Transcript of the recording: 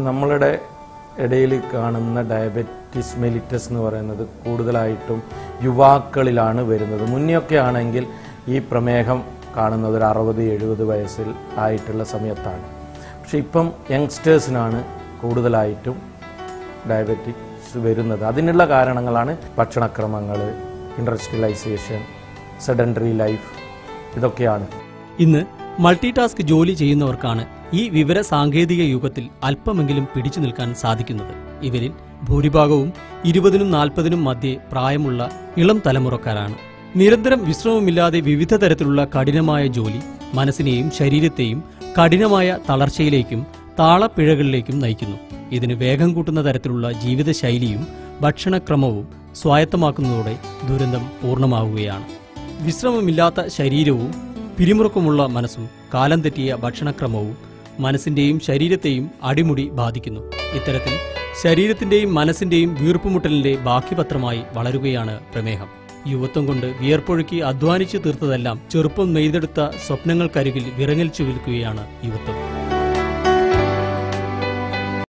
നമ്മളുടെ ഇടയിൽ കാണുന്ന ഡയബറ്റിസ് മെലിറ്റസ് എന്ന് പറയുന്നത് കൂടുതലായിട്ടും യുവാക്കളിലാണ് വരുന്നത് മുന്നെയൊക്കെ ആണെങ്കിൽ ഈ പ്രമേഹം കാണുന്നത് ഒരു അറുപത് എഴുപത് വയസ്സിൽ ആയിട്ടുള്ള സമയത്താണ് പക്ഷെ ഇപ്പം യങ്സ്റ്റേഴ്സിനാണ് കൂടുതലായിട്ടും ഡയബറ്റിക്സ് വരുന്നത് അതിനുള്ള കാരണങ്ങളാണ് ഭക്ഷണക്രമങ്ങൾ ഇൻഡസ്ട്രിയലൈസേഷൻ സെഡൻഡറി ലൈഫ് ഇതൊക്കെയാണ് ഇന്ന് മൾട്ടി ടാസ്ക് ജോലി ചെയ്യുന്നവർക്കാണ് ഈ വിവര സാങ്കേതിക യുഗത്തിൽ അല്പമെങ്കിലും പിടിച്ചു നിൽക്കാൻ സാധിക്കുന്നത് ഇവരിൽ ഭൂരിഭാഗവും ഇരുപതിനും നാൽപ്പതിനും മധ്യേ പ്രായമുള്ള ഇളം തലമുറക്കാരാണ് നിരന്തരം വിശ്രമമില്ലാതെ വിവിധ തരത്തിലുള്ള കഠിനമായ ജോലി മനസ്സിനെയും ശരീരത്തെയും കഠിനമായ തളർച്ചയിലേക്കും താളപ്പിഴകളിലേക്കും നയിക്കുന്നു ഇതിന് വേഗം കൂട്ടുന്ന തരത്തിലുള്ള ജീവിതശൈലിയും ഭക്ഷണക്രമവും സ്വായത്തമാക്കുന്നതോടെ ദുരന്തം പൂർണ്ണമാവുകയാണ് വിശ്രമമില്ലാത്ത ശരീരവും പിരിമുറുക്കമുള്ള മനസ്സും കാലം തെറ്റിയ ഭക്ഷണക്രമവും മനസ്സിന്റെയും ശരീരത്തെയും അടിമുടി ബാധിക്കുന്നു ഇത്തരത്തിൽ ശരീരത്തിന്റെയും മനസ്സിന്റെയും വീർപ്പുമുട്ടലിന്റെ ബാക്കിപത്രമായി വളരുകയാണ് പ്രമേഹം യുവത്വം കൊണ്ട് വിയർപ്പൊഴുക്കി അധ്വാനിച്ചു തീർത്തതെല്ലാം ചെറുപ്പം നെയ്തെടുത്ത സ്വപ്നങ്ങൾക്കരികിൽ വിറങ്ങലിച്ചു വിൽക്കുകയാണ് യുവത്വം